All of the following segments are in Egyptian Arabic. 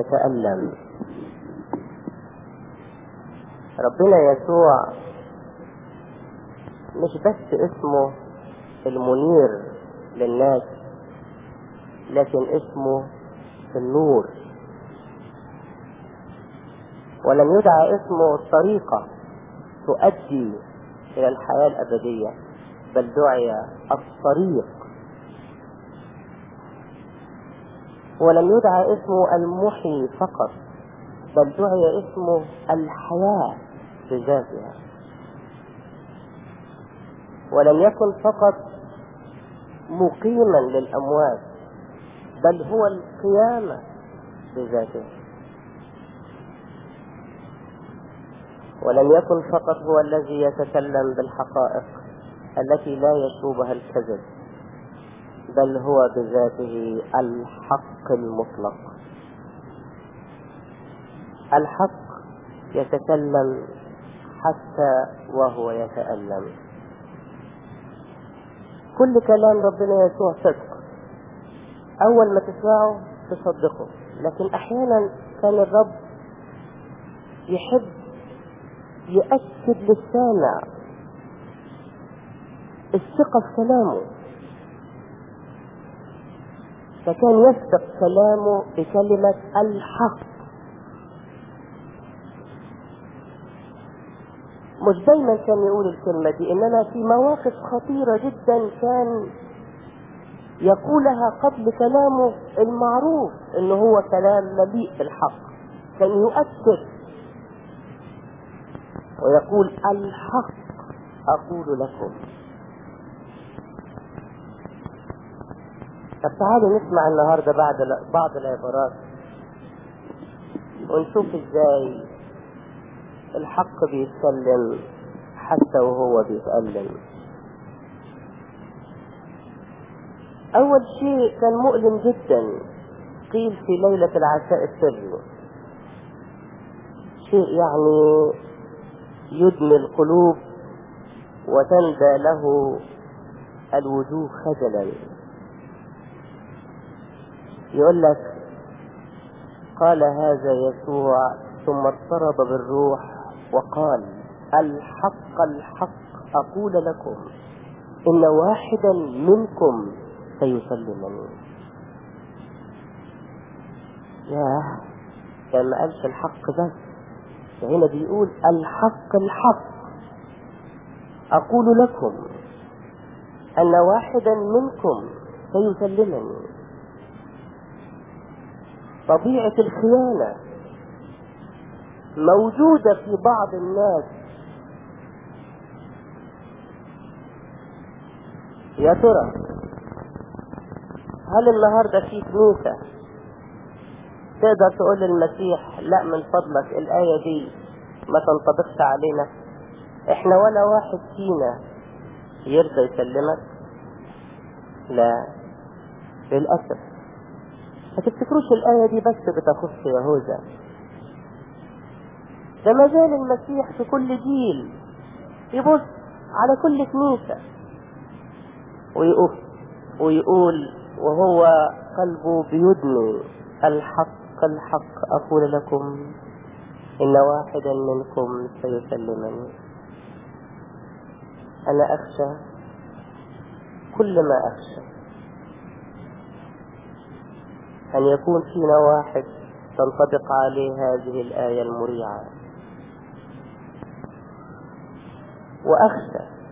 يتألم ربنا يسوع مش بس اسمه المنير للناس لكن اسمه النور ولم يدعى اسمه الطريقة تؤدي إلى الحياة الأبدية بل دعي الطريق ولم يدعى اسمه المحيي فقط بل دعي اسمه الحياة بذاتها ولم يكن فقط مقيما للأموات بل هو القيامة بذاته ولم يكن فقط هو الذي يتكلم بالحقائق التي لا يشوبها الكذب بل هو بذاته الحق المطلق الحق يتكلم حتى وهو يتألم كل كلام ربنا يسوع صدق أول ما تسمعه تصدقه لكن أحيانا كان الرب يحب يأكد للسامع الثقة في كلامه فكان يسبق كلامه بكلمة الحق مش دايما كان يقول الكلمة دي انما في مواقف خطيرة جدا كان يقولها قبل كلامه المعروف ان هو كلام مليء بالحق كان يؤكد ويقول الحق اقول لكم طب تعالوا نسمع النهارده بعد بعض العبارات ونشوف ازاي الحق بيتكلم حتى وهو بيتألم أول شيء كان مؤلم جدا قيل في ليلة العشاء السري شيء يعني يدمي القلوب وتندى له الوجوه خجلا يقول لك قال هذا يسوع ثم اضطرب بالروح وقال الحق الحق أقول لكم إن واحدا منكم سيسلمني ياه كان ما قالش الحق بس هنا بيقول الحق الحق أقول لكم أن واحدا منكم سيسلمني طبيعة الخيانة موجودة في بعض الناس يا ترى هل النهارده في كنيسة تقدر تقول للمسيح لا من فضلك الآية دي ما تنطبقش علينا احنا ولا واحد فينا يرضى يسلمك لا للأسف ما تفتكروش الآية دي بس بتخص يهوذا ده ما زال المسيح في كل جيل يبص على كل كنيسة ويقف ويقول وهو قلبه بيدني الحق الحق أقول لكم إن واحدا منكم سيسلمني أنا أخشى كل ما أخشى أن يكون فينا واحد تنطبق عليه هذه الآية المريعة وأخشى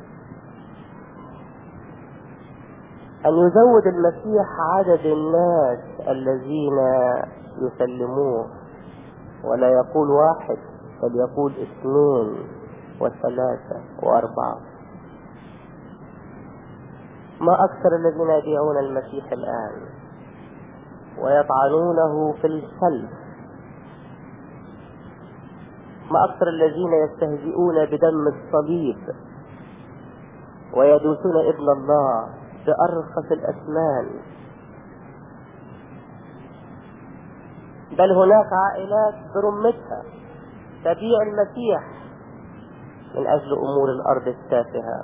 أن يزود المسيح عدد الناس الذين يسلموه ولا يقول واحد بل يقول اثنين وثلاثة وأربعة ما أكثر الذين يبيعون المسيح الآن ويطعنونه في الخلف ما أكثر الذين يستهزئون بدم الصليب ويدوسون ابن الله بأرخص الأثمان بل هناك عائلات برمتها تبيع المسيح من أجل أمور الأرض التافهة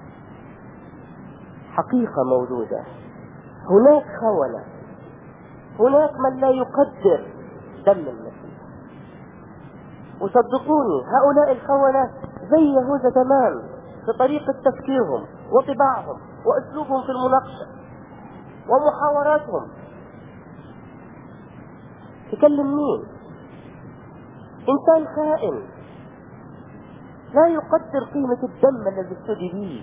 حقيقة موجودة هناك خونة هناك من لا يقدر دم المسيح وصدقوني هؤلاء الخونة زي يهوذا تمام في طريقة تفكيرهم وطباعهم وأسلوبهم في المناقشة ومحاوراتهم تكلم مين إنسان خائن لا يقدر قيمة الدم الذي افتدي به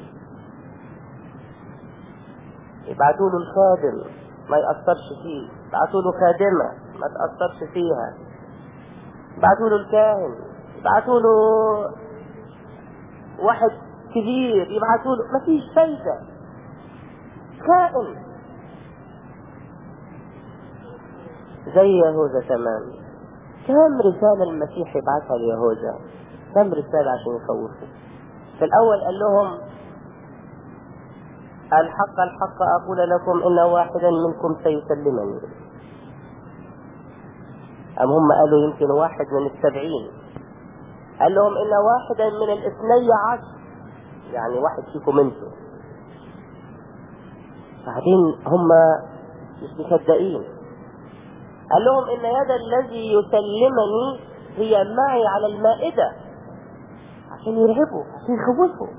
يبعثوا له الخادم ما يأثرش فيه يبعثوا له خادمة ما تأثرش فيها يبعثوا له الكاهن يبعثوا له واحد كبير يبعثوا له ما فيش فايدة خائن زي يهوذا تمام كم رسالة المسيح يبعثها ليهوذا كم رسالة عشان يخوفوا في الأول قال لهم الحق الحق أقول لكم إن واحدا منكم سيسلمني أم هم قالوا يمكن واحد من السبعين قال لهم إن واحدا من الاثني عشر يعني واحد فيكم انتم بعدين هم مش مصدقين قال لهم إن يد الذي يسلمني هي معي على المائدة عشان يرهبوا عشان يخوفوا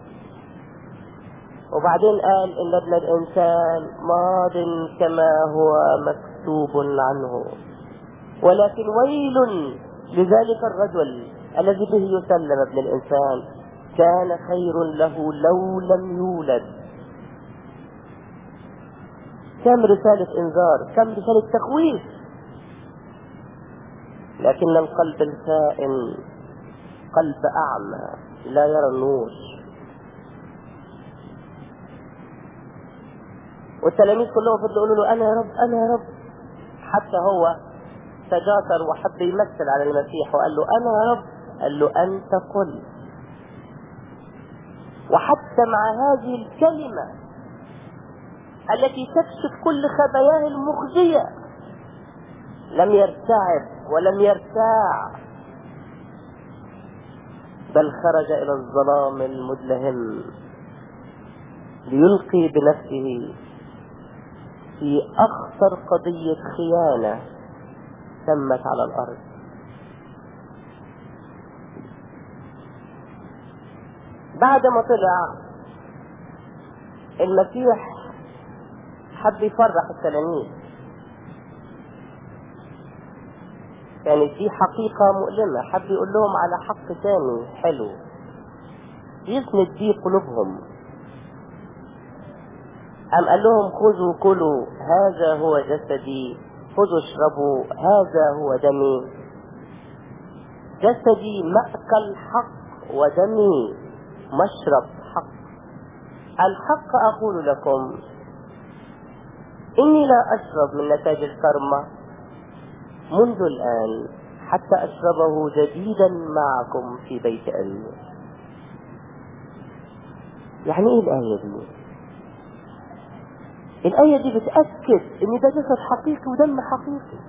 وبعدين قال إن ابن الإنسان ماض كما هو مكتوب عنه ولكن ويل لذلك الرجل الذي به يسلم ابن الإنسان كان خير له لو لم يولد كم رسالة إنذار كم رسالة تخويف لكن القلب الخائن قلب أعمى لا يرى النور والتلاميذ كلهم فضلوا يقولوا له أنا يا رب أنا يا رب حتى هو تجاسر وحب يمثل على المسيح وقال له أنا يا رب قال له أنت قل وحتى مع هذه الكلمة التي تكشف كل خباياه المخزية لم يرتعب ولم يرتاع بل خرج إلى الظلام المدلهم ليلقي بنفسه في أخطر قضية خيانة تمت على الأرض بعد ما طلع المسيح حب يفرح التلاميذ كانت دي حقيقة مؤلمة حب يقول لهم على حق تاني حلو يسند بيه قلوبهم أم قال لهم خذوا كلوا هذا هو جسدي خذوا اشربوا هذا هو دمي جسدي مأكل حق ودمي مشرب حق الحق أقول لكم إني لا أشرب من نتاج الكرمة منذ الآن حتى أشربه جديدا معكم في بيت أبي يعني إيه الآية دي؟ الآية دي بتأكد إن ده جسد حقيقي ودم حقيقي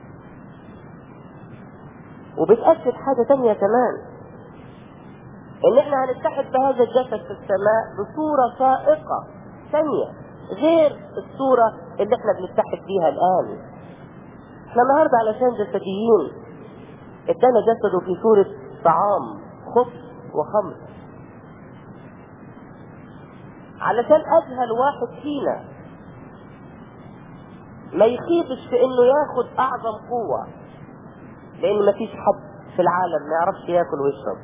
وبتأكد حاجة تانية كمان إن إحنا هنتحد بهذا الجسد في السماء بصورة فائقة ثانية غير الصورة اللي إحنا بنتحد بيها الآن إحنا النهاردة علشان جسديين ادانا جسده في صورة طعام خبز وخمر علشان أجهل واحد فينا ما يخيبش في انه ياخد اعظم قوة لان مفيش حد في العالم ما يعرفش ياكل ويشرب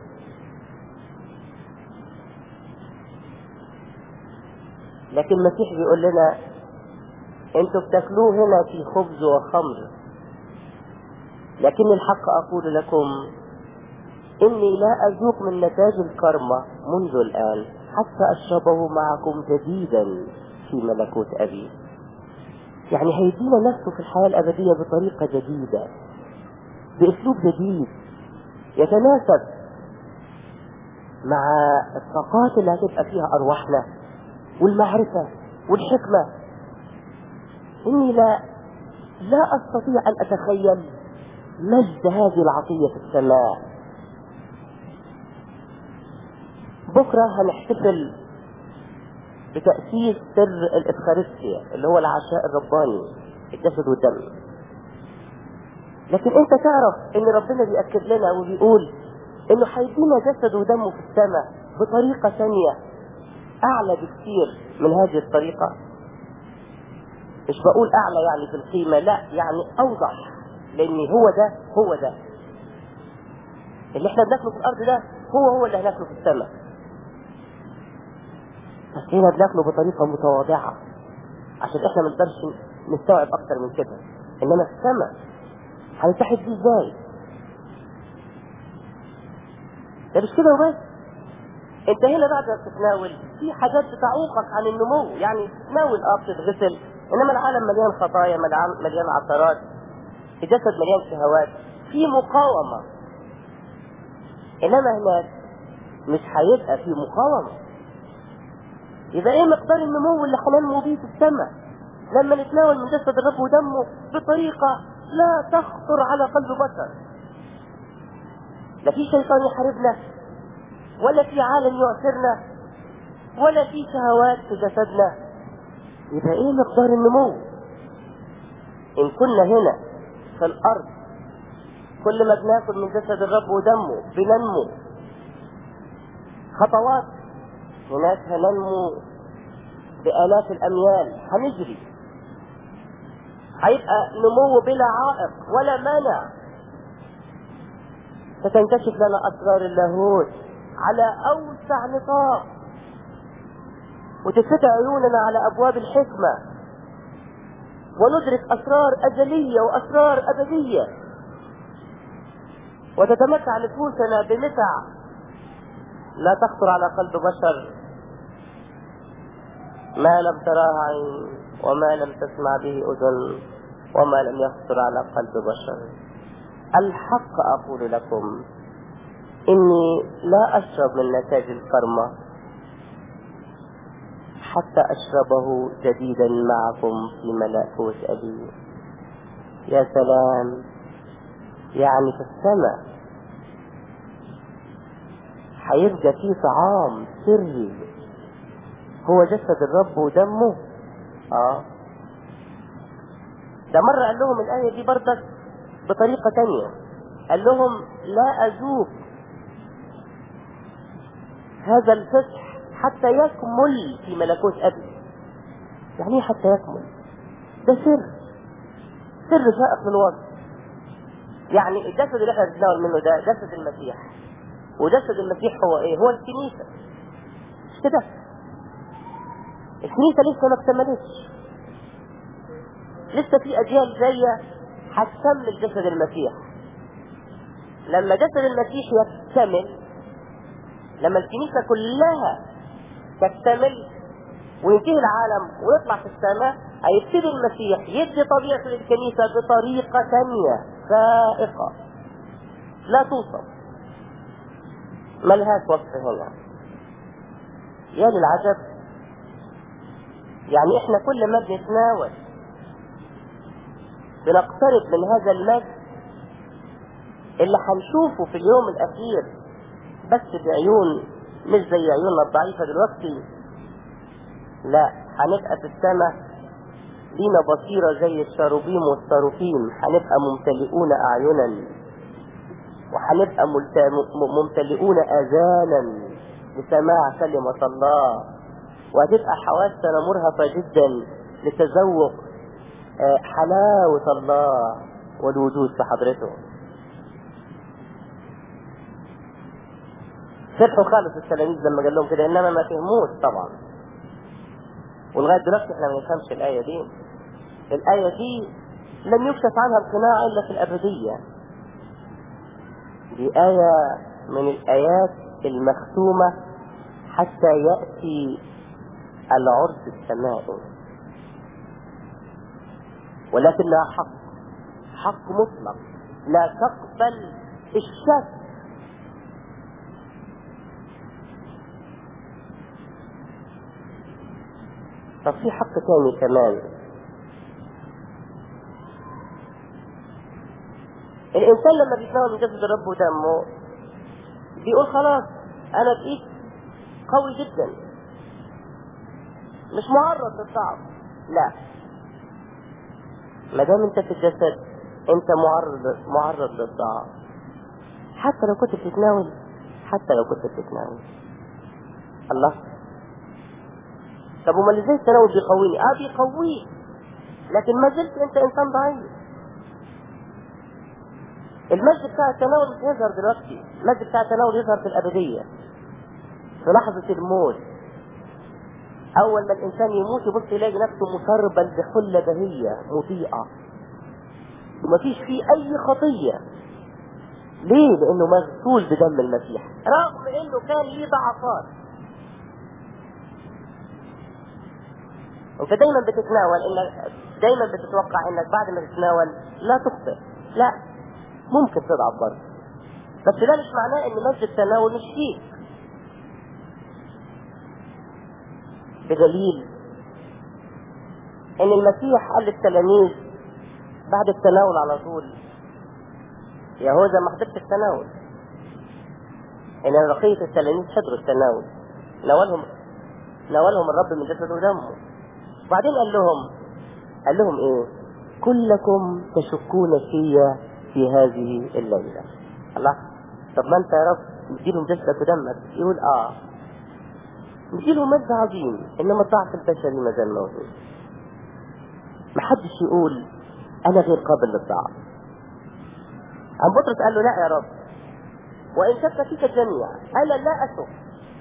لكن المسيح بيقول لنا انتوا بتاكلوه هنا في خبز وخمر لكن الحق اقول لكم اني لا اذوق من نتاج الكرمة منذ الان حتى اشربه معكم جديدا في ملكوت ابي يعني هيدينا نفسه في الحياة الأبدية بطريقة جديدة بأسلوب جديد يتناسب مع الطاقات اللي هتبقى فيها أرواحنا والمعرفة والحكمة إني لا لا أستطيع أن أتخيل مجد هذه العطية في السماء بكرة هنحتفل بتأسيس سر الإفخارستيا اللي هو العشاء الرباني الجسد والدم لكن انت تعرف ان ربنا بيأكد لنا وبيقول انه هيدينا جسد ودمه في السماء بطريقة ثانية اعلى بكثير من هذه الطريقة مش بقول اعلى يعني في القيمة لا يعني اوضح لان هو ده هو ده اللي احنا بناكله في الارض ده هو هو اللي هناكله في السماء بس هنا بناكله بطريقة متواضعة عشان احنا ما نقدرش نستوعب اكتر من كده انما السماء هنتحد بيه ازاي ده مش كده وبس انت هنا بعد ما بتتناول في حاجات بتعوقك عن النمو يعني تتناول اه بتتغسل انما العالم مليان خطايا مليان مليان عثرات الجسد مليان شهوات في مقاومه انما هناك مش هيبقى في مقاومه يبقى ايه مقدار النمو اللي هننمو بيه في السماء لما نتناول من جسد الرب ودمه بطريقه لا تخطر على قلب بشر لا في شيطان يحاربنا ولا في عالم يعثرنا ولا في شهوات في جسدنا يبقى ايه مقدار النمو ان كنا هنا في الارض كل ما بناكل من جسد الرب ودمه بننمو خطوات هناك هننمو بآلاف الأميال هنجري هيبقى نمو بلا عائق ولا مانع ستنكشف لنا أسرار اللاهوت على أوسع نطاق وتفتح عيوننا على أبواب الحكمة وندرك أسرار أزلية وأسرار أبدية وتتمتع نفوسنا بمتع لا تخطر على قلب بشر ما لم تراه عين وما لم تسمع به أذن وما لم يخطر على قلب بشر الحق أقول لكم إني لا أشرب من نتاج الكرمة حتى أشربه جديدا معكم في ملكوت أبي يا سلام يعني في السماء هيبقى فيه طعام سري هو جسد الرب ودمه اه ده مرة قال لهم الآية دي برضك بطريقة تانية قال لهم لا أذوق هذا الفسح حتى يكمل في ملكوت أبي يعني ايه حتى يكمل ده سر سر فائق للوصف يعني الجسد اللي احنا بنتناول منه ده جسد المسيح وجسد المسيح هو ايه هو الكنيسة مش كده الكنيسة لسه ما اكتملتش لسه في اجيال جاية هتكمل جسد المسيح لما جسد المسيح يكتمل لما الكنيسة كلها تكتمل وينتهي العالم ويطلع في السماء هيبتدي المسيح يدي طبيعته للكنيسة بطريقة ثانية فائقة لا توصف ملهاش وصف هنا يا للعجب يعني احنا كل ما بنتناول بنقترب من هذا المجد اللي هنشوفه في اليوم الاخير بس بعيون مش زي عيوننا الضعيفة دلوقتي لا هنبقى في السماء لينا بصيرة زي الشاروبيم والصاروفيم هنبقى ممتلئون أعينا وهنبقى ممتلئون آذانا لسماع كلمة الله وهتبقى حواسنا مرهفة جدا لتذوق حلاوة الله والوجود في حضرته فرحوا خالص التلاميذ لما قال لهم كده انما ما فهموش طبعا ولغايه دلوقتي احنا ما نفهمش الايه دي الايه دي لم يكشف عنها القناع الا في الابديه دي ايه من الايات المختومه حتى ياتي العرس السمائي ولكنها حق حق مطلق لا تقبل الشك طب في حق تاني كمان الانسان لما بيتناول من جسد الرب ودمه بيقول خلاص انا بقيت قوي جدا مش معرض للضعف لا ما دام انت في الجسد انت معرض معرض للضعف حتى لو كنت بتتناول حتى لو كنت بتتناول الله طب امال ازاي التناول بيقويني؟ اه بيقويك لكن ما زلت انت انسان ضعيف المجد بتاع التناول مش هيظهر دلوقتي المجد بتاع التناول يظهر في الابديه في لحظه الموت اول ما الانسان يموت يبص يلاقي نفسه مسربل بحله بهيه مضيئه ومفيش فيه اي خطيه ليه؟ لانه مغسول بدم المسيح رغم انه كان ليه ضعفات انت دايما بتتناول انك دايما بتتوقع انك بعد ما تتناول لا تخطئ لا ممكن تضعف برضه بس ده مش معناه ان مجد التناول مش فيك بدليل ان المسيح قال للتلاميذ بعد التناول على طول يهوذا ما حضرش التناول ان بقيه التلاميذ حضروا التناول ناولهم ناولهم الرب من جسده ودمه وبعدين قال لهم قال لهم ايه كلكم تشكون فيا في هذه الليله الله طب ما انت يا رب مديلهم جسدك ودمك يقول اه مديلهم مجد عظيم انما الضعف البشري ما زال موجود محدش يقول انا غير قابل للضعف عم بطرس قال له لا يا رب وان شك فيك الجميع انا لا اشك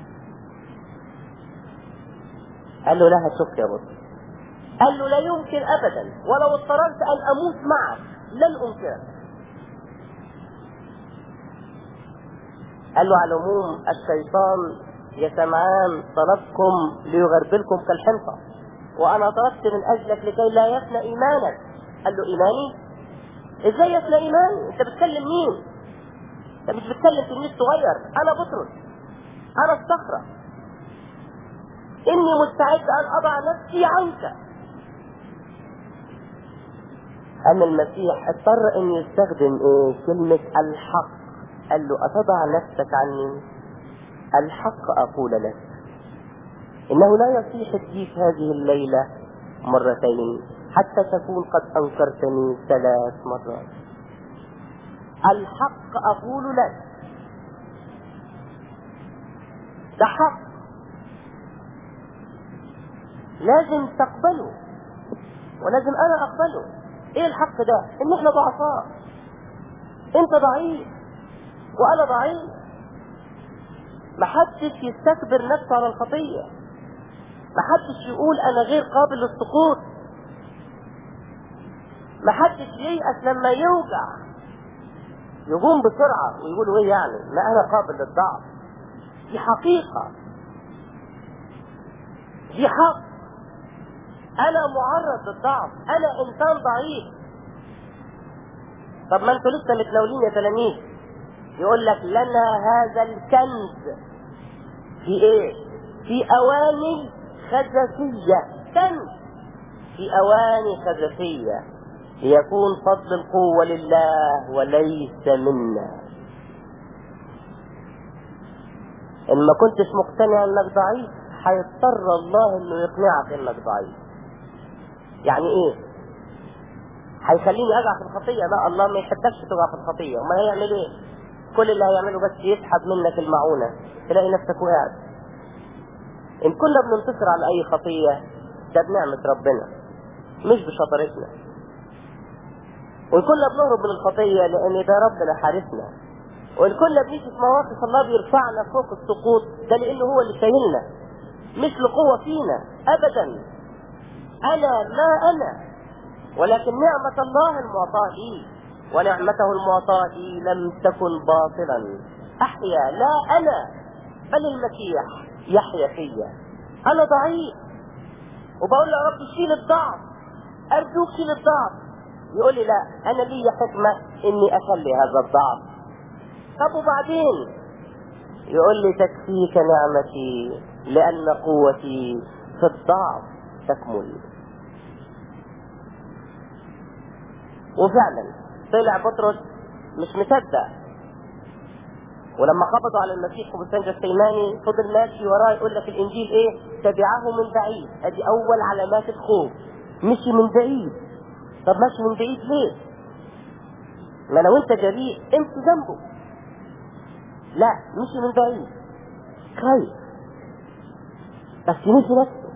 قال له لا هتشك يا بطرس قال له لا يمكن ابدا ولو اضطررت ان اموت معك لن انكرك قال له على العموم الشيطان يا سمعان طلبكم ليغربلكم كالحنطة وانا طلبت من اجلك لكي لا يفنى ايمانك قال له ايماني ازاي يفنى ايماني انت بتكلم مين انت مش بتكلم تلميذ صغير انا بطرس انا الصخرة اني مستعد ان اضع نفسي عنك أما المسيح اضطر أن يستخدم إيه؟ كلمة الحق قال له أتضع نفسك عني الحق أقول لك إنه لا يصيح الديك هذه الليلة مرتين حتى تكون قد أنكرتني ثلاث مرات الحق أقول لك ده حق لازم تقبله ولازم أنا أقبله ايه الحق ده ان احنا ضعفاء انت ضعيف وانا ضعيف محدش يستكبر نفسه على الخطية محدش يقول انا غير قابل للسقوط محدش ييأس لما يوجع يقوم بسرعة ويقول ايه يعني ما انا قابل للضعف دي حقيقة دي حق انا معرض للضعف انا انسان ضعيف طب ما انتوا لسه متناولين يا تلاميذ يقول لك لنا هذا الكنز في ايه في اواني خزفية كنز في اواني خزفية ليكون فضل القوة لله وليس منا ان ما كنتش مقتنع انك ضعيف هيضطر الله انه يقنعك انك ضعيف يعني ايه هيخليني اقع في الخطيه لا الله ما يحبكش تقع في الخطيه امال هيعمل ايه كل اللي هيعمله بس يسحب منك المعونه تلاقي نفسك وقعت ان كنا بننتصر على اي خطيه ده بنعمه ربنا مش بشطارتنا وان كنا بنهرب من الخطيه لان ده ربنا حارسنا وان كنا بنيجي في مواقف الله بيرفعنا فوق السقوط ده لانه هو اللي شايلنا مش لقوه فينا ابدا انا ما انا ولكن نعمة الله المعطاة لي ونعمته المعطاة لي لم تكن باطلا احيا لا انا بل المسيح يحيا فيا انا ضعيف وبقول له يا رب شيل الضعف ارجوك شيل الضعف يقول لي لا انا لي حكمة اني اخلي هذا الضعف طب وبعدين يقول لي تكفيك نعمتي لان قوتي في الضعف تكمل وفعلا طلع بطرس مش مصدق ولما قبضوا على المسيح وبسنجة السيماني فضل ماشي وراه يقول لك الانجيل ايه تبعه من بعيد ادي اول علامات الخوف مشي من بعيد طب ماشي من بعيد ليه ما لو انت جريء امشي جنبه لا مشي من بعيد كويس بس مشي نفسه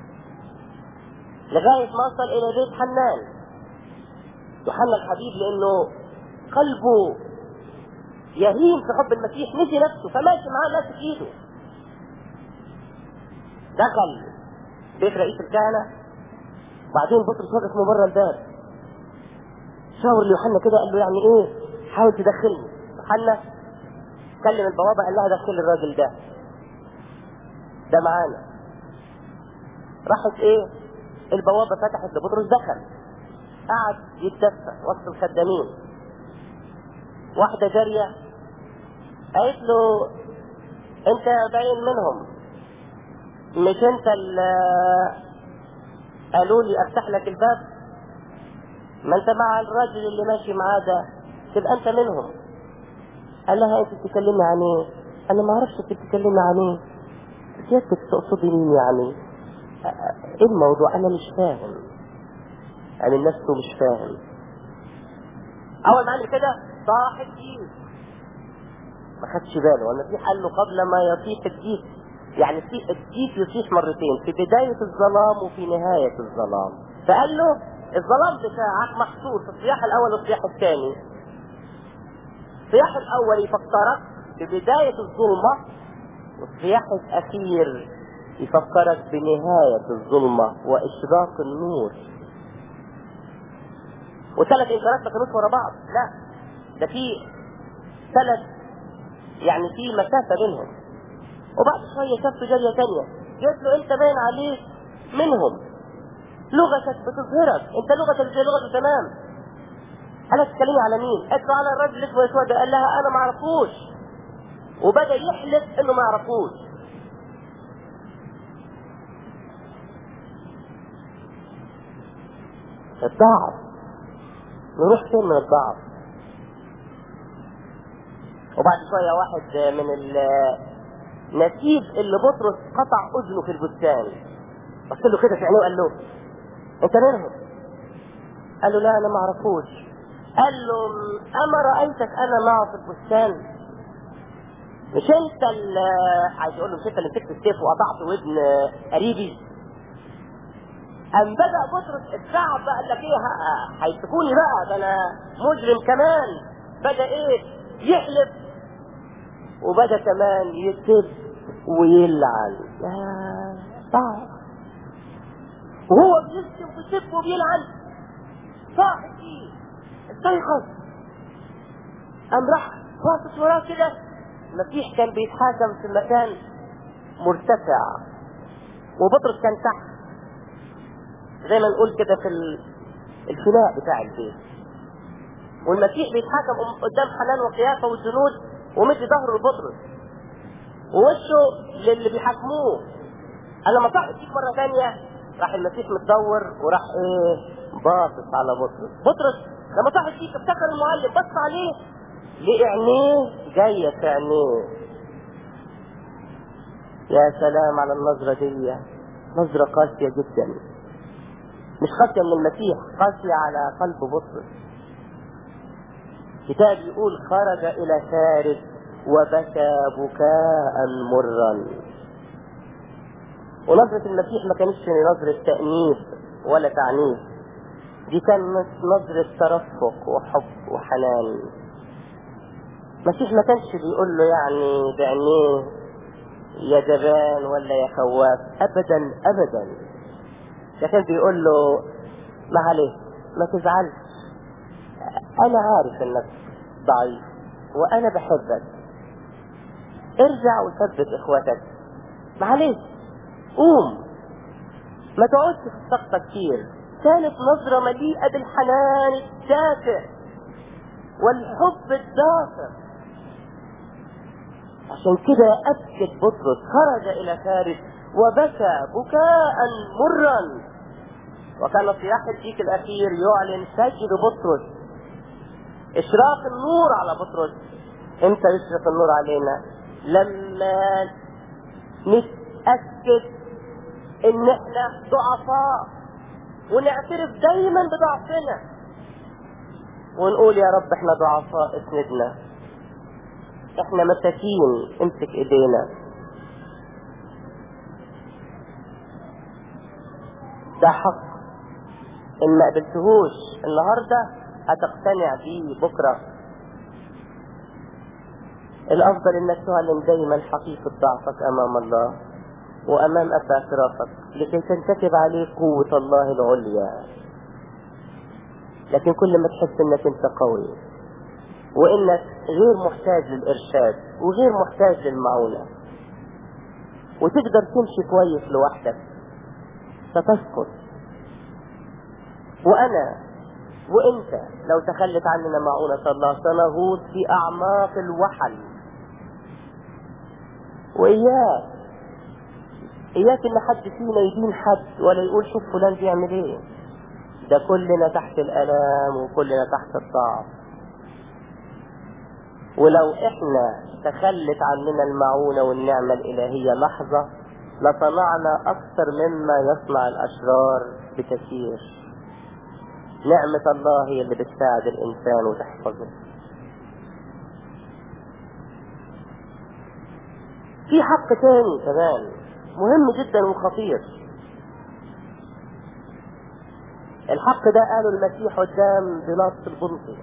لغاية ما وصل إلى بيت حنان يوحنا الحبيب لأنه قلبه يهين في حب المسيح نسي نفسه فماشي معاه ماسك ايده دخل بيت رئيس الكهنة بعدين بطرس وقف من بره الباب شاور ليوحنا كده قال له يعني ايه حاول تدخلني يوحنا كلم البوابة قال لها دخل الراجل ده ده معانا راحت ايه البوابة فتحت لبطرس دخل قعد يتدفى وسط الخدامين واحدة جارية قالت له انت باين منهم مش انت اللي قالوا لي افتح لك الباب ما انت مع الراجل اللي ماشي معاه ده تبقى انت منهم قال لها انت بتتكلمي عن ايه انا ما اعرفش انت بتتكلمي عن ايه سيادتك تقصدي مين يعني ايه الموضوع انا مش فاهم يعني نفسه مش فاهم اول ما قال كده صاح الديك ما خدش باله المسيح قال له قبل ما يطيح الديك يعني في الديك يصيح مرتين في بداية الظلام وفي نهاية الظلام فقال له الظلام بتاعك محصور في الصياح الاول والصياح الثاني الصياح الاول يفكرك ببداية الظلمة والصياح الاخير يفكرك بنهاية الظلمة واشراق النور وثلاث انكارات ما كانوش ورا بعض لا ده في ثلاث يعني في مسافة بينهم وبعد شوية شاف جارية تانية قالت له انت باين عليك منهم لغتك بتظهرك انت لغتك زي لغته تمام قالت تتكلمي على مين؟ قالت له على الراجل اللي اسمه يسوع ده قال لها انا ما اعرفوش وبدا يحلف انه ما يعرفوش الضعف نروح فين من الضعف وبعد شويه واحد من النسيب اللي بطرس قطع اذنه في البستان بص له كده في عينيه وقال له انت منهم قال له لا انا ما اعرفوش قال له اما رايتك انا معه في البستان مش انت اللي عايز يقول له مش انت اللي مسكت السيف وقطعت ودن قريبي قام بدا بطرس الصعب بقى قال لك ايه هيمسكوني بقى ده انا مجرم كمان بدا ايه يحلف وبدا كمان يسب ويلعن يا صعب وهو بيسب ويسب وبيلعن صاحب فيه استيقظ قام راح باصص وراه كده المسيح كان بيتحاكم في مكان مرتفع وبطرس كان تحت زي ما نقول كده في الفناء بتاع البيت والمسيح بيتحاكم قدام حنان وقيافه والجنود ومدي ظهره لبطرس ووشه للي بيحاكموه قال لما صح فيك مره ثانيه راح المسيح متدور وراح ايه باصص على بطرس بطرس لما صح فيك افتكر المعلم بص عليه لقى عينيه جايه في عينيه يا سلام على النظره دي نظره قاسيه جدا مش قاسية من المسيح قاسية على قلب بطرس كتاب يقول خرج إلى خارج وبكى بكاء مرا ونظرة المسيح ما كانتش نظرة تأنيب ولا تعنيف دي كانت نظرة ترفق وحب وحنان المسيح ما كانش بيقول له يعني بعينيه يا جبان ولا يا خواف ابدا ابدا ده كان بيقول له معلش ما تزعلش انا عارف انك ضعيف وانا بحبك ارجع وثبت اخواتك معلش قوم ما تقعدش في السقطة كتير كانت نظرة مليئة بالحنان الدافئ والحب الدافئ عشان كده أبكت بطرس خرج إلى خارج وبكى بكاء مرا وكان صياح الديك الاخير يعلن سجد بطرس اشراق النور على بطرس امتى يشرق النور علينا لما نتاكد ان احنا ضعفاء ونعترف دايما بضعفنا ونقول يا رب احنا ضعفاء اسندنا احنا مساكين امسك ايدينا ده حق ان ما قبلتهوش النهارده هتقتنع بيه بكره الافضل انك تعلن دايما حقيقه ضعفك امام الله وامام اب اعترافك لكي تنتكب عليه قوه الله العليا لكن كل ما تحس انك انت قوي وانك غير محتاج للارشاد وغير محتاج للمعونه وتقدر تمشي كويس لوحدك ستسقط وانا وانت لو تخلت عننا معونة الله سنغوص في اعماق الوحل واياك اياك ان حد فينا يدين حد ولا يقول شوف فلان بيعمل ايه ده كلنا تحت الالام وكلنا تحت الضعف ولو احنا تخلت عننا المعونة والنعمة الالهية لحظة لصنعنا اكثر مما يصنع الاشرار بكثير نعمة الله هي اللي بتساعد الانسان وتحفظه في حق تاني كمان مهم جدا وخطير الحق ده قاله المسيح قدام بيلاطس البنطي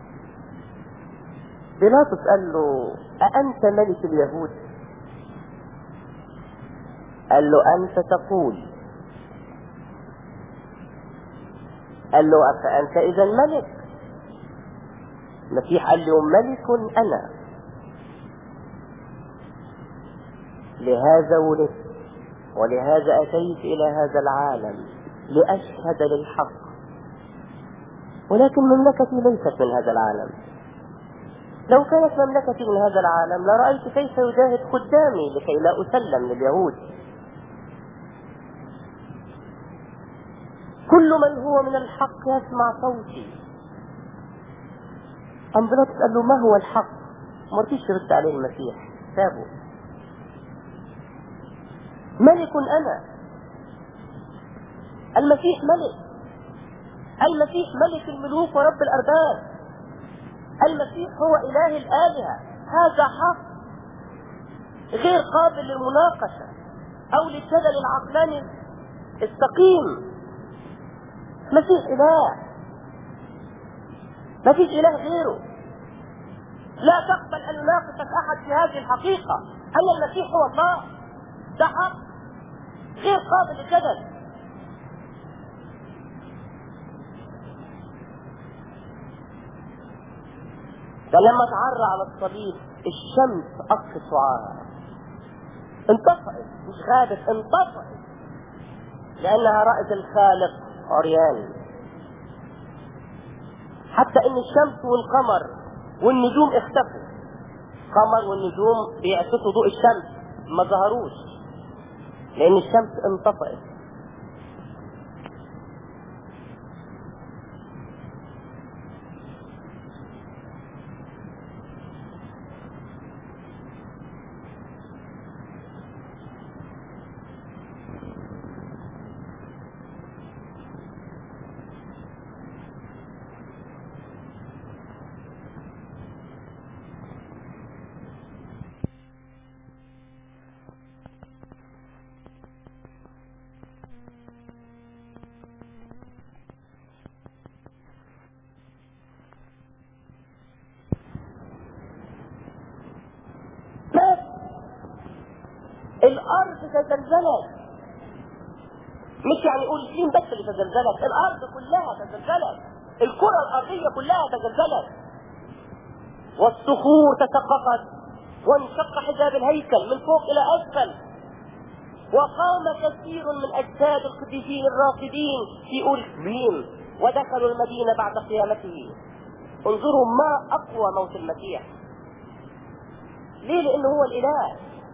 بيلاطس قال له أأنت ملك اليهود قال له أنت تقول قال له أفأنت إذا ملك المسيح قال له ملك أنا لهذا ولدت ولهذا أتيت إلى هذا العالم لأشهد للحق ولكن مملكتي ليست من هذا العالم لو كانت مملكتي من هذا العالم لرأيت كيف يجاهد خدامي لكي لا أسلم لليهود كل من هو من الحق يسمع صوتي أم بلاطس قال له ما هو الحق ما رضيش يرد عليه المسيح سابه ملك أنا المسيح ملك المسيح ملك الملوك ورب الأرباب المسيح هو إله الآلهة هذا حق غير قابل للمناقشة أو للجدل العقلاني السقيم مسيح إله ما فيش إله غيره لا تقبل أن يناقشك أحد في هذه الحقيقة أن المسيح هو الله ده حق غير قابل للجدل فلما تعرى على الصليب الشمس أقصى شعاعها انطفأت مش غابت انطفأت لأنها رأت الخالق عريان حتى ان الشمس والقمر والنجوم اختفوا قمر والنجوم بيعكسوا ضوء الشمس ما ظهروش لان الشمس انطفأت بس الارض تزلزلت مش يعني يقول الدين بس اللي تزلزلت الارض كلها تزلزلت الكرة الارضية كلها تزلزلت والصخور تسقطت وانشق حجاب الهيكل من فوق الى اسفل وقام كثير من اجساد القديسين الراقدين في اورشليم ودخلوا المدينة بعد قيامته انظروا ما اقوى موت المسيح ليه لانه هو الاله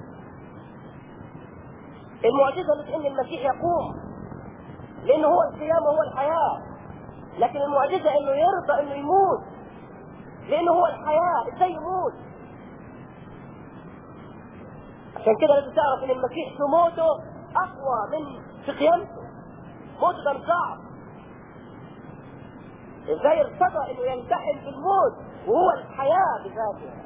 المعجزة مش ان المسيح يقوم لانه هو القيامة هو الحياة لكن المعجزة انه يرضى انه يموت لانه هو الحياة ازاي يموت عشان كده لازم تعرف ان المسيح في موته اقوى من في قيامته موته كان صعب ازاي ارتضى انه يلتحم بالموت وهو الحياة بذاتها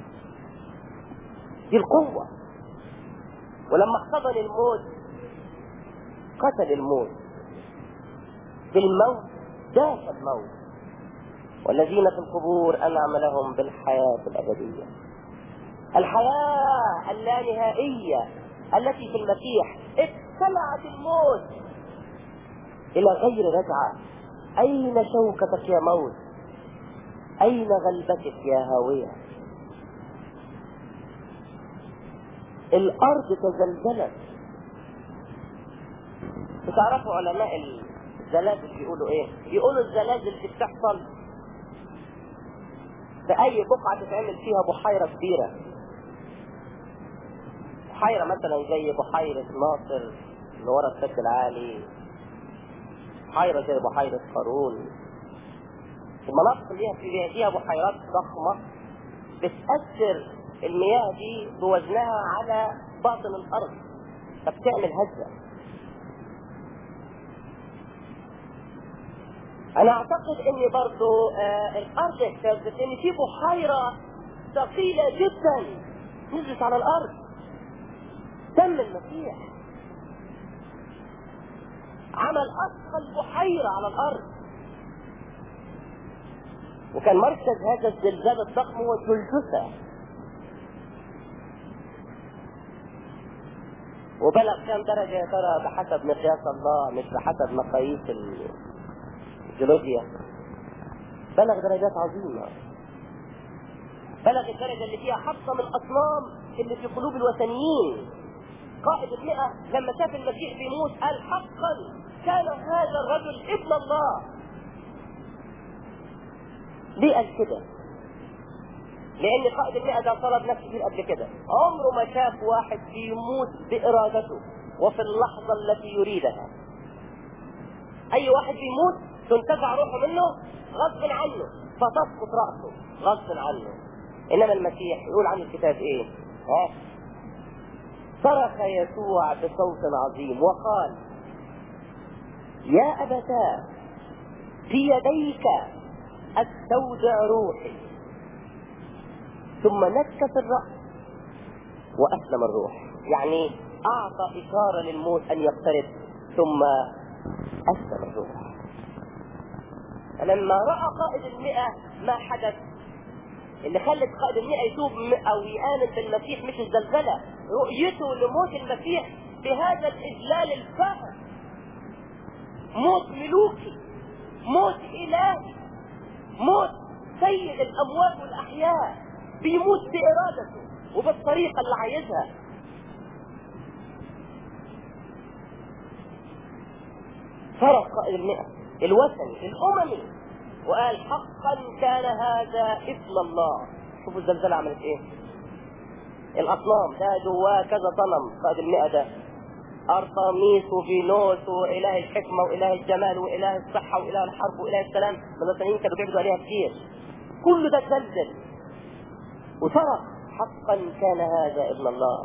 دي القوة ولما احتضن الموت قتل الموت بالموت داس الموت والذين في القبور انعم لهم بالحياة الابدية الحياة اللانهائية التي في المسيح ابتلعت الموت الى غير رجعة اين شوكتك يا موت اين غلبتك يا هاوية الارض تزلزلت بتعرفوا علماء الزلازل بيقولوا ايه بيقولوا الزلازل دي بتحصل في اي بقعة تتعمل فيها بحيرة كبيرة بحيرة مثلا زي بحيرة ناصر اللي ورا السد العالي بحيرة زي بحيرة قارون المناطق اللي فيها فيها بحيرات ضخمة بتأثر المياه دي بوزنها على باطن الأرض فبتعمل هزة أنا أعتقد إن برضو آه الأرض اهتزت إن في بحيرة ثقيلة جدا نزلت على الأرض دم المسيح عمل أثقل بحيرة على الأرض وكان مركز هذا الزلزال الضخم هو الجلجثة وبلغ كم درجة يا ترى بحسب مقياس الله مش بحسب مقاييس الجيولوجيا بلغ درجات عظيمة بلغ الدرجة اللي فيها حطة من الأصنام اللي في قلوب الوثنيين قائد المئة لما شاف المسيح بيموت قال حقا كان هذا الرجل ابن الله ليه قال كده لان قائد المئة ده طلب نفسه كتير قبل كده عمره ما شاف واحد بيموت بارادته وفي اللحظة التي يريدها اي واحد بيموت تنتزع روحه منه غصب عنه فتسقط رأسه غصب عنه انما المسيح يقول عن الكتاب ايه ها صرخ يسوع بصوت عظيم وقال يا أبتاه في يديك استودع روحي ثم نكس الرأس وأسلم الروح يعني أعطى إشارة للموت أن يقترب ثم أسلم الروح فلما رأى قائد المئة ما حدث اللي خلت قائد المئة يتوب أو يآمن بالمسيح مش الزلزلة رؤيته لموت المسيح بهذا الإجلال الفاحش موت ملوكي موت إلهي موت سيد الأموات والأحياء بيموت بإرادته وبالطريقة اللي عايزها فرق قائد المئة الوثني الأممي وقال حقا كان هذا ابن الله شوفوا الزلزال عملت ايه الأصنام ده جواه كذا صنم قائد المئة ده أرطميس وفينوس وإله الحكمة وإله الجمال وإله الصحة وإله الحرب وإله السلام الوثنيين كانوا بيعبدوا عليها كتير كل ده تزلزل وصرخ حقا كان هذا ابن الله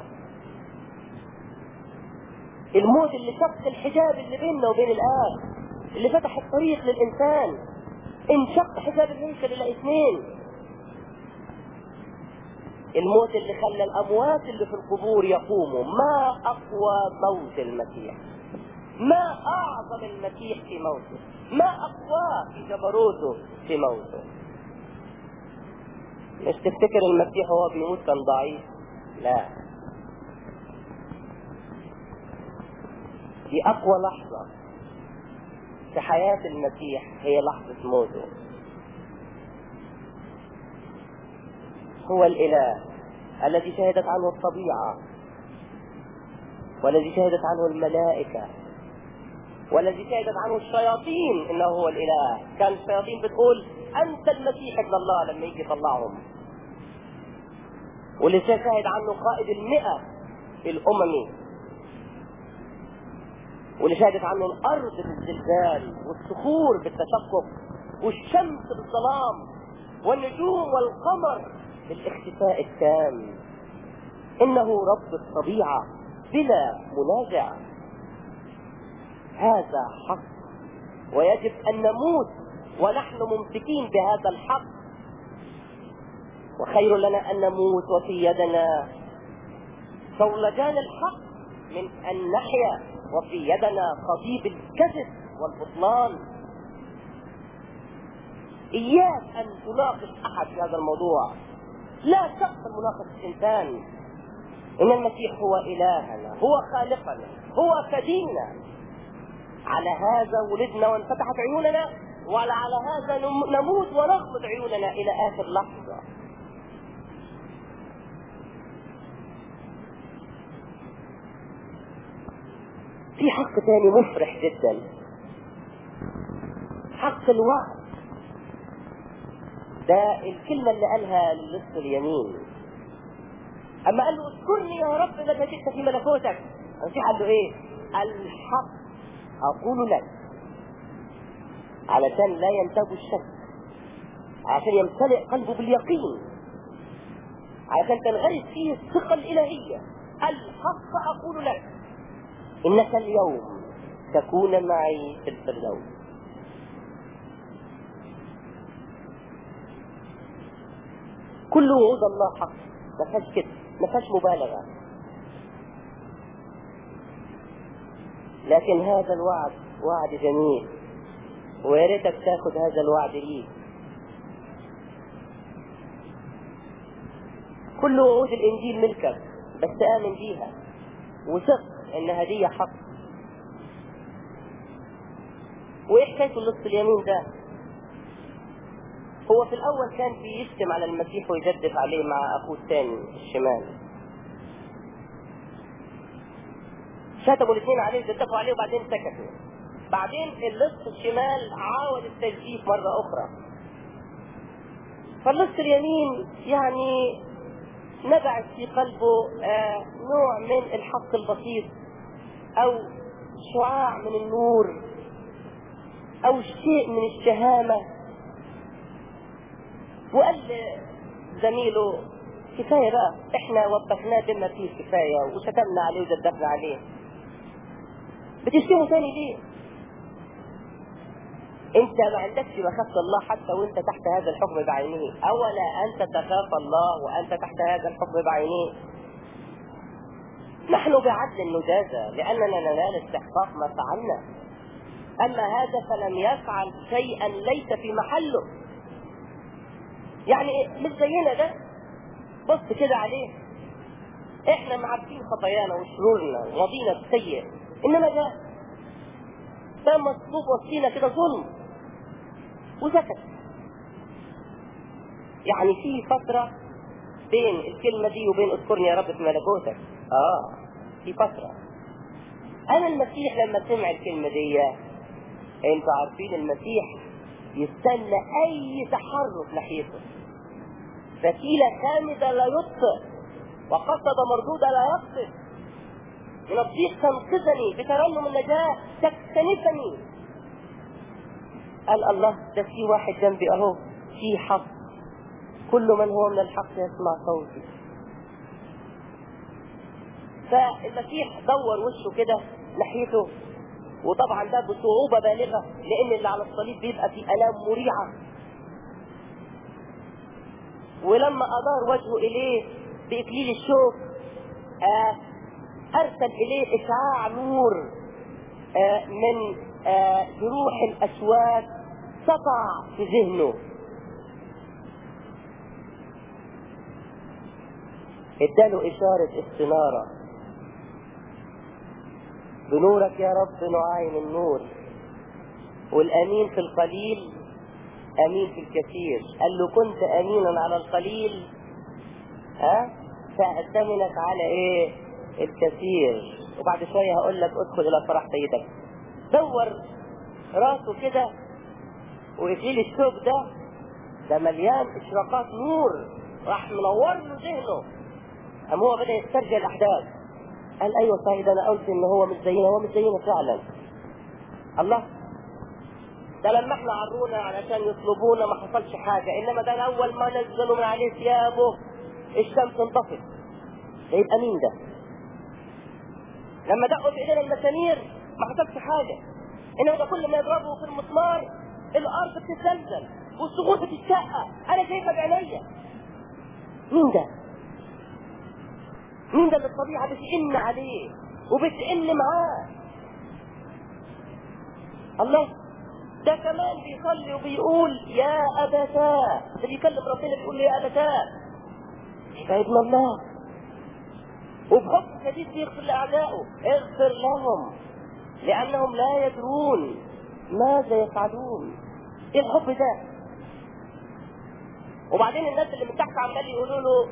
الموت اللي شق الحجاب اللي بيننا وبين الآب اللي فتح الطريق للإنسان انشق حجاب الهيكل إلى اثنين الموت اللي خلى الأموات اللي في القبور يقوموا ما أقوى موت المسيح ما أعظم المسيح في موته ما أقواه في جبروته في موته مش تفتكر المسيح وهو بيموت كان ضعيف لا دي أقوى لحظة في حياة المسيح هي لحظة موته هو الإله الذي شهدت عنه الطبيعة والذي شهدت عنه الملائكة والذي شهدت عنه الشياطين انه هو الاله كان الشياطين بتقول انت المسيح ابن الله لما يجي يطلعهم واللي شهد عنه قائد المئة الاممي واللي شهدت عنه الارض بالزلزال والصخور بالتشقق والشمس بالظلام والنجوم والقمر بالاختفاء التام انه رب الطبيعة بلا منازع هذا حق ويجب ان نموت ونحن ممسكين بهذا الحق وخير لنا ان نموت وفي يدنا صولجان الحق من ان نحيا وفي يدنا قضيب الكذب والبطلان اياك ان تناقش احد في هذا الموضوع لا تقبل مناقشه انسان ان المسيح هو الهنا هو خالقنا هو فدينا على هذا ولدنا وانفتحت عيوننا وعلى هذا نموت ونغمض عيوننا الى اخر لحظه في حق تاني مفرح جدا حق الوعد ده الكلمة اللي قالها للص اليمين أما قال له اذكرني يا رب متى جئت في ملكوتك المسيح قال له إيه؟ الحق أقول لك علشان لا ينتاب الشك عشان يمتلئ قلبه باليقين عشان تنغرس فيه الثقة الإلهية الحق أقول لك إنك اليوم تكون معي في الفردوس كل وعود الله حق ما فيهاش كده ما فيهاش مبالغة لكن هذا الوعد وعد جميل ويا ريتك تاخد هذا الوعد ليك كل وعود الانجيل ملكك بس امن بيها وثق ان هدية حق وايه حكاية النص اليمين ده هو في الاول كان بيشتم على المسيح ويجدف عليه مع اخوه الثاني الشمال شتموا الاثنين عليه وجدفوا عليه وبعدين سكتوا بعدين اللص الشمال عاود التجديف مرة اخرى فاللص اليمين يعني نبعت في قلبه آه نوع من الحق البسيط او شعاع من النور او شيء من الشهامة وقال زميله كفاية بقى احنا وبخناه بما فيه كفاية وشتمنا عليه وجدفنا عليه بتشتمه تاني ليه انت ما عندكش مخافة الله حتى وانت تحت هذا الحكم بعينه اولا انت تخاف الله وانت تحت هذا الحكم بعينه نحن بعدل نجازى لاننا ننال استحقاق ما فعلنا اما هذا فلم يفعل شيئا ليس في محله يعني مش زينا ده بص كده عليه احنا معرفين خطايانا وشرورنا وماضينا السيء انما ده ده مصلوب وسطينا كده ظلم وسكت يعني في فترة بين الكلمة دي وبين اذكرني يا رب في ملكوتك اه في فترة انا المسيح لما سمع الكلمة دي انتوا عارفين المسيح يستنى اي تحرك ناحيته فتيلة خامدة لا يطفئ وقصد مردودة لا يقصد من الضيق تنقذني بترنم النجاة تكتنفني قال الله ده في واحد جنبي اهو في حق كل من هو من الحق يسمع صوتي فالمسيح دور وشه كده ناحيته وطبعا ده بصعوبة بالغة لأن اللي على الصليب بيبقى فيه آلام مريعة ولما أدار وجهه إليه بإكليل الشوك آه أرسل إليه إشعاع نور آه من آه جروح الأشواك سطع في ذهنه اداله إشارة استنارة بنورك يا رب نعاين النور والأمين في القليل أمين في الكثير قال له كنت أمينا على القليل ها سأأتمنك على إيه الكثير وبعد شوية هقول لك ادخل إلى فرح سيدك دور راسه كده وإكليل الشوك ده ده مليان إشراقات نور راح منور له ذهنه قام هو بدأ يسترجع الأحداث قال أيوة صحيح ده أنا قلت إن هو مش زينا هو مش زينا فعلا الله ده لما احنا عرونا علشان يطلبونا ما حصلش حاجة إنما ده أول ما نزلوا من عليه ثيابه الشمس انطفت ده يبقى مين ده؟ لما دقوا في ايدينا المسامير ما حصلش حاجة إنما ده كل ما يضربوا في المسمار الارض بتتزلزل والصخور بتتشقق انا شايفها بعينيا مين ده مين ده اللي الطبيعه بتئن عليه وبتئن معاه الله ده كمان بيصلي وبيقول يا ابتاه ده بيكلم ربنا بيقول له يا ابتاه يبقى ابن الله وبحب شديد بيغفر لاعدائه اغفر لهم لانهم لا يدرون ماذا يفعلون ايه الحب ده وبعدين الناس اللي من تحت عمال يقولوا له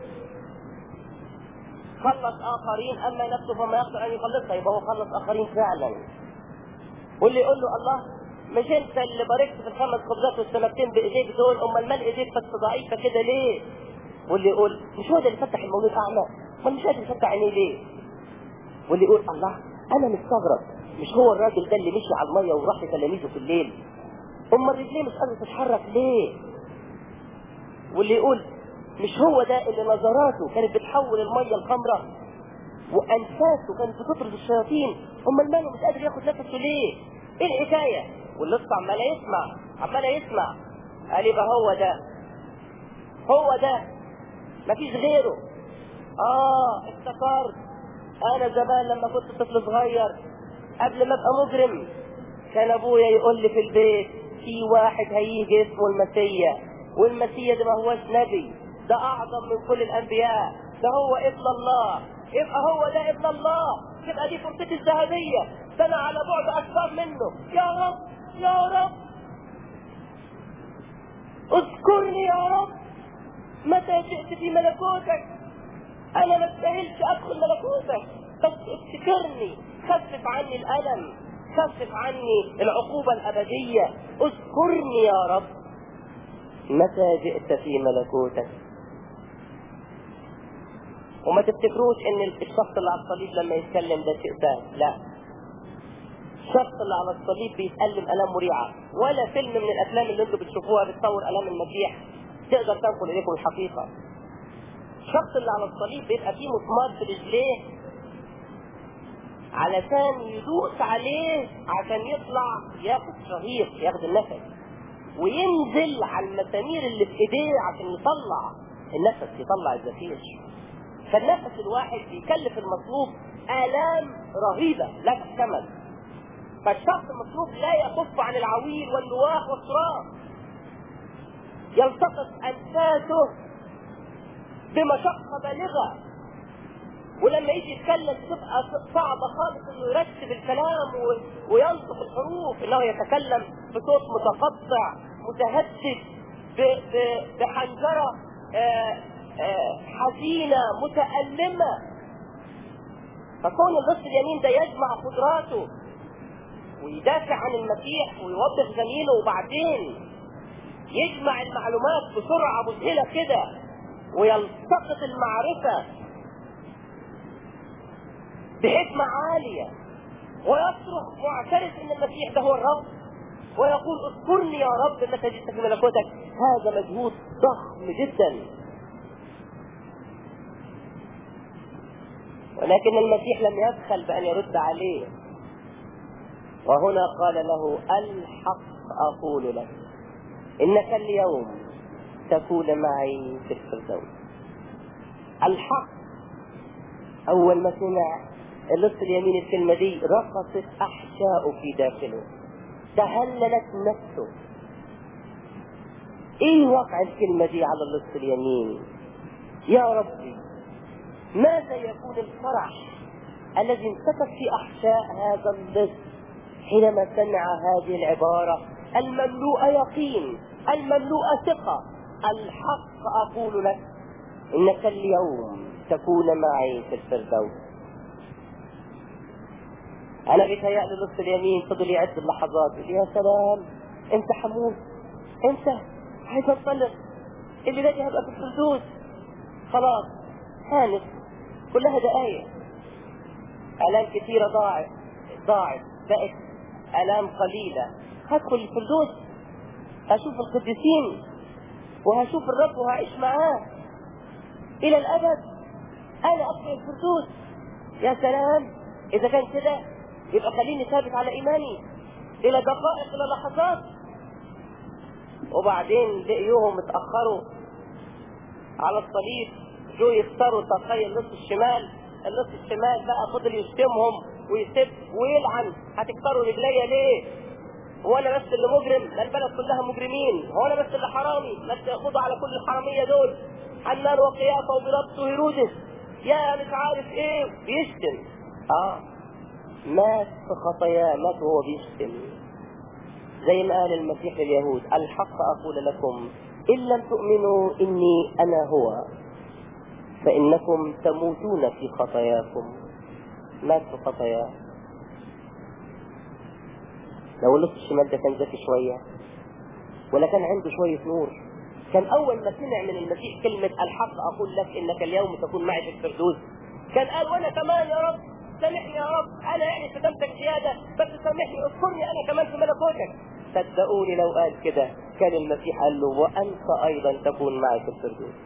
خلص اخرين اما نفسه فما يقدر ان يخلصها يبقى هو خلص اخرين فعلا واللي يقول له الله مش انت اللي باركت في الخمس خبزات والسمكتين بايديك دول امال مال ايديك بس ضعيفه كده ليه؟ واللي يقول مش هو ده اللي فتح المولود اعمى امال مش قادر يفتح عينيه ليه؟ واللي يقول الله انا مستغرب مش هو الراجل ده اللي مشي على الميه وراح لتلاميذه في الليل امال رجليه مش قادره تتحرك ليه؟ واللي يقول مش هو ده اللي نظراته كانت بتحول الميه الخمراء وانفاسه كانت بتطرد الشياطين امال ماله مش قادر ياخد نفسه ليه؟ ايه الحكايه؟ واللص عمال يسمع عمال يسمع قال يبقى هو ده هو ده مفيش غيره اه افتكرت انا زمان لما كنت طفل صغير قبل ما ابقى مجرم كان ابويا يقول لي في البيت في واحد هيجي اسمه المسيا والمسيا ده ما هوش نبي ده اعظم من كل الانبياء ده هو ابن الله يبقى هو ده ابن الله يبقى دي فرصتي الذهبيه ده انا على بعد اكثر منه يا رب يا رب اذكرني يا رب متى جئت في ملكوتك انا ما استاهلش ادخل ملكوتك بس افتكرني خفف عني الالم خفف عني العقوبه الابديه اذكرني يا رب متى جئت في ملكوتك وما تفتكروش ان الشخص اللي على الصليب لما يتكلم ده شيء سهل لا الشخص اللي على الصليب بيتألم ألم مريعة ولا فيلم من الأفلام اللي انتم بتشوفوها بتصور ألم المسيح تقدر تنقل إليكم الحقيقة الشخص اللي على الصليب بيبقى فيه مسمار في رجليه علشان يدوس عليه عشان يطلع ياخد شهيق ياخد النفس وينزل على المسامير اللي في ايديه عشان يطلع النفس يطلع الزفير فالنفس الواحد بيكلف المطلوب آلام رهيبة لا تحتمل فالشخص المطلوب لا يكف عن العويل والنواح والصراخ يلتقط أنفاسه بمشقة بالغة ولما يجي يتكلم تبقى صعبة خالص انه يرتب الكلام و... وينطق الحروف انه يتكلم بصوت متقطع متهدد ب... ب... بحنجرة آه آه حزينة متألمة فكون النص اليمين ده يجمع قدراته ويدافع عن المسيح ويوضح زميله وبعدين يجمع المعلومات بسرعة مذهلة كده ويلتقط المعرفة بحكمة عالية ويصرخ معترف ان المسيح ده هو الرب ويقول اذكرني يا رب متى جئت في ملكوتك هذا مجهود ضخم جدا ولكن المسيح لم يبخل بأن يرد عليه وهنا قال له الحق أقول لك إنك اليوم تكون معي في الفردوس الحق أول ما سمع اللص اليمين الكلمة دي رقصت أحشاؤه في داخله تهللت نفسه ايه وقع الكلمة دي على اللص اليمين يا ربي ماذا يكون الفرح الذي انسكب في احشاء هذا اللص حينما سمع هذه العبارة المملوءة يقين المملوءة ثقة الحق أقول لك إنك اليوم تكون معي في الفردوس أنا بيتهيألي نص اليمين فضل يعد اللحظات يقول يا سلام أنت حمود أنت عايز أنطلق اللي باقي هبقى في الفردوس خلاص هانت كلها دقايق آلام كثيرة ضاعت ضاعت بقت آلام قليلة هدخل الفردوس هشوف القديسين وهشوف الرب وهعيش معاه إلى الأبد أنا أدخل الفردوس يا سلام إذا كان كده يبقى خليني ثابت على إيماني إلى دقائق إلى لحظات وبعدين لقيوهم اتأخروا على الصليب جو يختاروا تخيل النص الشمال النص الشمال بقى فضل يشتمهم ويسب ويلعن هتكسروا رجليا ليه؟ هو انا بس اللي مجرم؟ ده البلد كلها مجرمين، هو انا بس اللي حرامي؟ ما تاخدوا على كل الحراميه دول حنان وقيافه وبيلاطس وهيرودس يا مش عارف ايه بيشتم اه مات في خطاياه مات وهو بيشتم زي ما قال المسيح لليهود الحق اقول لكم ان لم تؤمنوا اني انا هو فانكم تموتون في خطاياكم مات في خطاياه لو النص الشمال ده كان ذكي شويه ولا كان عنده شويه نور كان اول ما سمع من المسيح كلمه الحق اقول لك انك اليوم تكون معي في الفردوس كان قال وانا كمان يا رب سامحني يا رب انا يعني شتمتك زياده بس سامحني اذكرني انا كمان في ملكوتك صدقوني لو قال كده كان المسيح قال له وانت ايضا تكون معي في الفردوس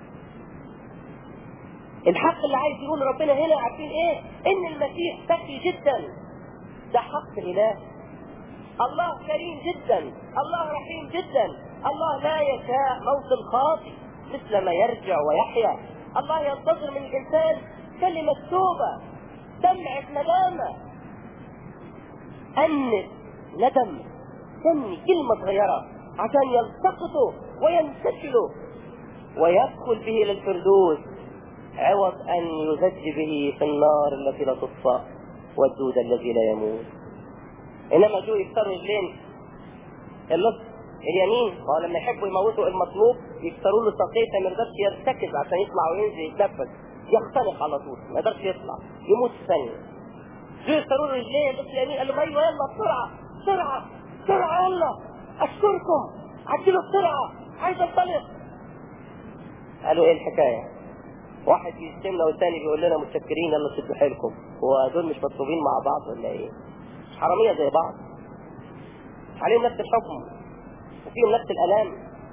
الحق اللي عايز يقول ربنا هنا عارفين ايه ان المسيح ذكي جدا ده حق الاله الله كريم جدا الله رحيم جدا الله لا يشاء موت الخاطئ مثل ما يرجع ويحيا الله ينتظر من الانسان كلمه توبه دمعه ندامه انف ندم سمي كلمه صغيره عشان يلتقطوا وينتشلوا ويدخل به الى الفردوس عوض ان يزج به في النار التي لا تطفأ والدود الذي لا يموت انما جو يكسروا رجلين اللص اليمين هو لما يحبوا يموتوا المطلوب يكسروا له ساقيه ما يقدرش يرتكز عشان يطلع وينزل يتنفس يختنق على طول ما يقدرش يطلع يموت في ثانيه جو يكسروا له رجلين اللص اليمين قال له ايوه يلا بسرعه بسرعه بسرعه يلا اشكركم عجلوا بسرعه عايز انطلق قالوا ايه الحكايه؟ واحد بيشتمنا والثاني بيقول لنا متشكرين يلا شدوا حيلكم هو دول مش مطلوبين مع بعض ولا ايه؟ حرامية زي بعض عليهم نفس الحكم وفيهم نفس الالام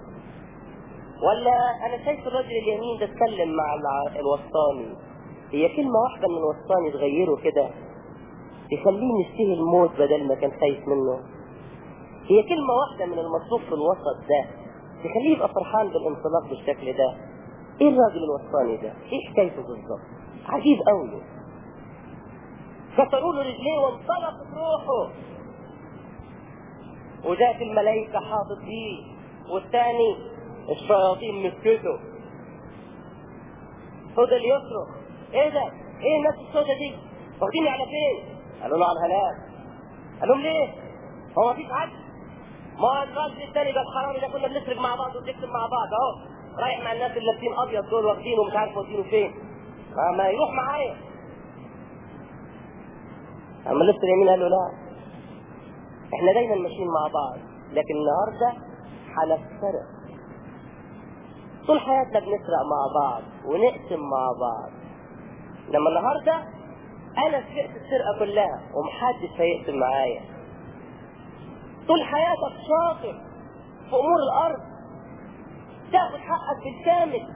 ولا انا شايف الراجل اليمين ده اتكلم مع الوسطاني هي كلمة واحدة من الوسطاني تغيره كده يخليه يشتهي الموت بدل ما كان خايف منه هي كلمة واحدة من المصروف في الوسط ده تخليه يبقى فرحان بالانطلاق بالشكل ده ايه الراجل الوسطاني ده ايه حكايته بالظبط عجيب قوي كسروا له رجليه وانطلقت روحه وجاءت الملائكة حاطط فيه والثاني الشياطين مسكته فضل يصرخ ايه ده؟ ايه الناس السودة دي؟ واخديني على فين؟ قالوا له على الهلاك قال لهم ليه؟ هو مفيش عدل؟ ما هو الراجل الثاني ده الحرامي ده كنا بنسرق مع بعض وبنكتب مع بعض اهو رايح مع الناس اللي لابسين ابيض دول واخدينه ومش عارف واخدينه فين ما يروح معايا اما لسه اليمين قال له لا احنا دايما ماشيين مع بعض لكن النهارده هنفترق طول حياتنا بنسرق مع بعض ونقسم مع بعض لما النهارده انا سرقت السرقه كلها ومحدش هيقسم معايا طول حياتك شاطر في امور الارض تاخد حقك بالكامل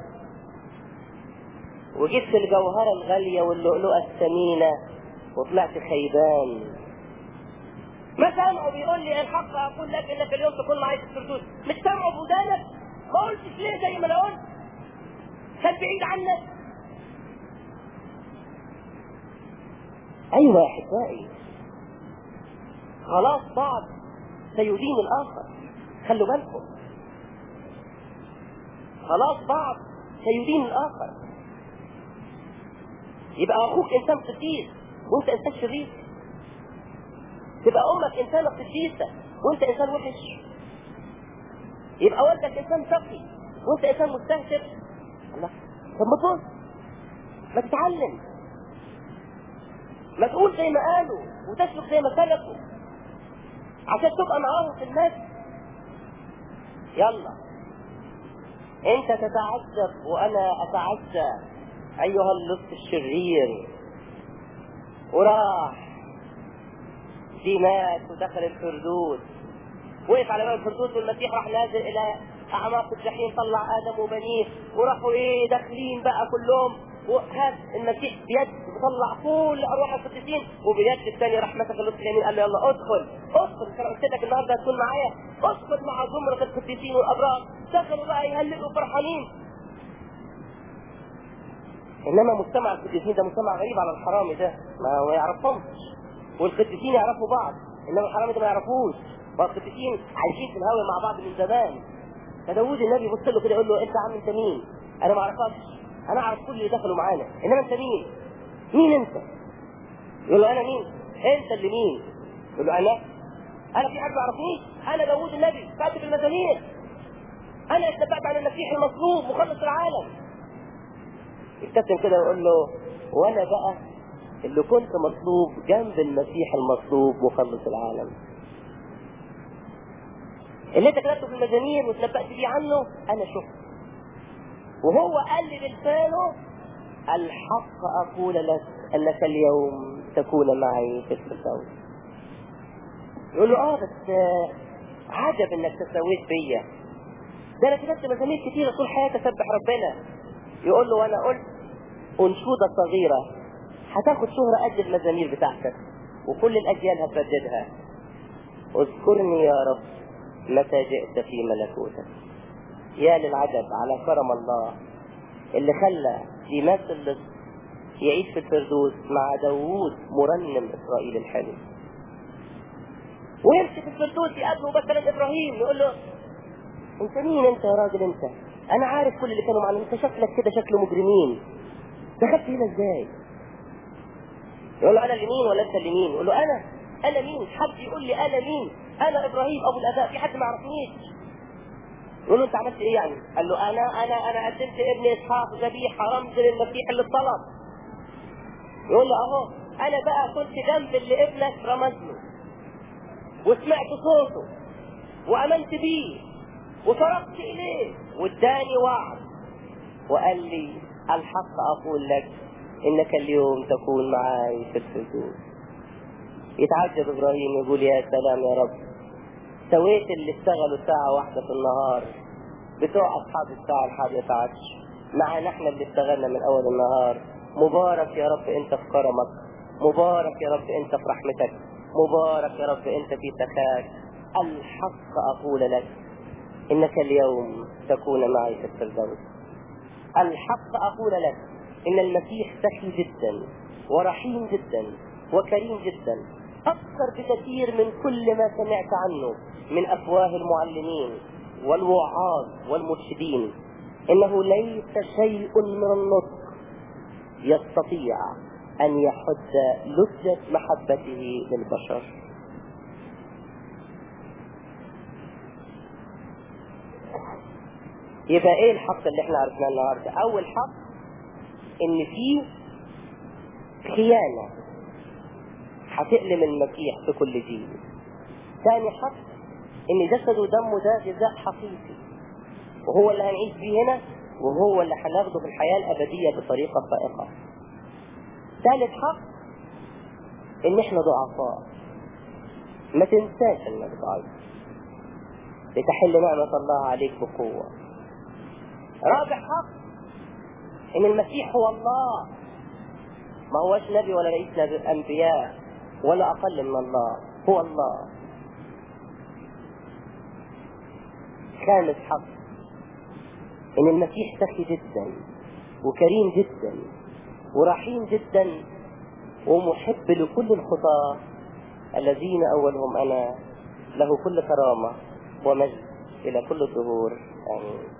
وجبت الجوهره الغاليه واللؤلؤه الثمينه وطلعت خيبان ما سامعه بيقول لي الحق اقول لك انك اليوم تكون معي في الفردوس مش سامعه بودانك ما قلتش ليه زي ما انا قلت كان بعيد عنك ايوه يا احبائي خلاص بعض سيدين الاخر خلوا بالكم خلاص بعض سيدين الاخر يبقى اخوك انسان قديس وانت انسان شرير تبقى امك انسانه قديسه وانت انسان وحش يبقى والدك انسان تقي وانت انسان مستهتر الله طب ما تبص ما تتعلم ما تقول زي ما قالوا وتسلك زي ما سلكوا عشان تبقى معاهم في المجد يلا انت تتعذب وانا اتعزى ايها اللص الشرير وراح دي مات ودخل الفردوس وقف على باب الفردوس والمسيح راح نازل الى اعماق الجحيم طلع ادم وبنيه وراحوا ايه داخلين بقى كلهم وهات المسيح بيد وطلع كل ارواح القديسين وبيد الثانيه راح مسك اللص اليمين قال له يلا ادخل ادخل كان قلت لك النهارده هتكون معايا ادخل مع زمره القديسين والابرار دخلوا بقى يهللوا فرحانين انما مجتمع القديسين ده مجتمع غريب على الحرامي ده ما ما يعرفهمش والقديسين يعرفوا بعض انما الحرامي ده ما يعرفوش والقديسين عايشين في الهوى مع بعض من زمان فداوود النبي يبص له كده يقول له انت عم انت مين؟ انا ما اعرفكش انا اعرف كل اللي دخلوا معانا انما انت مين؟ مين انت؟ يقول له انا مين؟ انت اللي مين؟ يقول له انا انا في حد ما يعرفنيش انا داوود النبي كاتب المزامير انا اتنبأت عن المسيح المصلوب مخلص العالم يبتسم كده ويقول له وانا بقى اللي كنت مصلوب جنب المسيح المصلوب مخلص العالم اللي انت كتبته في المزامير وتنبأت بيه عنه انا شفته وهو قال لي بلسانه الحق اقول لك انك اليوم تكون معي في الفردوس يقول له اه بس آه، عجب انك تسويت بيا ده انا كتبت مزامير كتيره طول حياتي اسبح ربنا يقول له وانا قلت انشوده صغيره هتاخد شهره قد المزامير بتاعتك وكل الاجيال هترددها اذكرني يا رب متى جئت في ملكوتك يا للعجب على كرم الله اللي خلى يمثل يعيش في الفردوس مع داوود مرنم اسرائيل الحلو ويمشي في الفردوس يقابله مثلا ابراهيم يقول له انت مين انت يا راجل انت انا عارف كل اللي كانوا معنا انت شكلك كده شكل مجرمين دخلت هنا ازاي يقول له انا اللي مين ولا انت اللي مين يقول له انا انا مين حد يقول لي انا مين انا ابراهيم ابو الاباء في حد ما يعرفنيش يقول له انت عملت ايه يعني قال له انا انا انا قدمت ابن اسحاق ذبيحه رمز للمسيح اللي اتطلب يقول له اهو انا بقى كنت جنب اللي ابنك رمز له وسمعت صوته وامنت بيه وصرفت اليه واداني وعد وقال لي الحق اقول لك انك اليوم تكون معي في الفردوس يتعجب ابراهيم يقول يا سلام يا رب سويت اللي اشتغلوا ساعة واحدة في النهار بتوع اصحاب الساعة الحادية عشر معنا احنا اللي اشتغلنا من اول النهار مبارك يا رب انت في كرمك مبارك يا رب انت في رحمتك مبارك يا رب انت في سخاك الحق اقول لك انك اليوم تكون معي في الفردوس الحق اقول لك ان المسيح سخي جدا ورحيم جدا وكريم جدا اكثر بكثير من كل ما سمعت عنه من افواه المعلمين والوعاظ والمرشدين انه ليس شيء من النطق يستطيع ان يحد لجة محبته للبشر يبقى ايه الحق اللي احنا عرفناه النهارده اول حق ان في خيانة هتألم المسيح في كل جيل ثاني حق ان جسده ودمه ده غذاء حقيقي وهو اللي هنعيش بيه هنا وهو اللي هناخده في الحياة الأبدية بطريقة فائقة ثالث حق ان احنا ضعفاء ما تنساش انك ضعيف لتحل نعمة الله عليك بقوة رابع حق ان المسيح هو الله ما هوش نبي ولا رئيس نبي انبياء ولا اقل من الله هو الله خامس حق ان المسيح سخي جدا وكريم جدا ورحيم جدا ومحب لكل الخطاة الذين اولهم انا له كل كرامة ومجد الى كل الظهور امين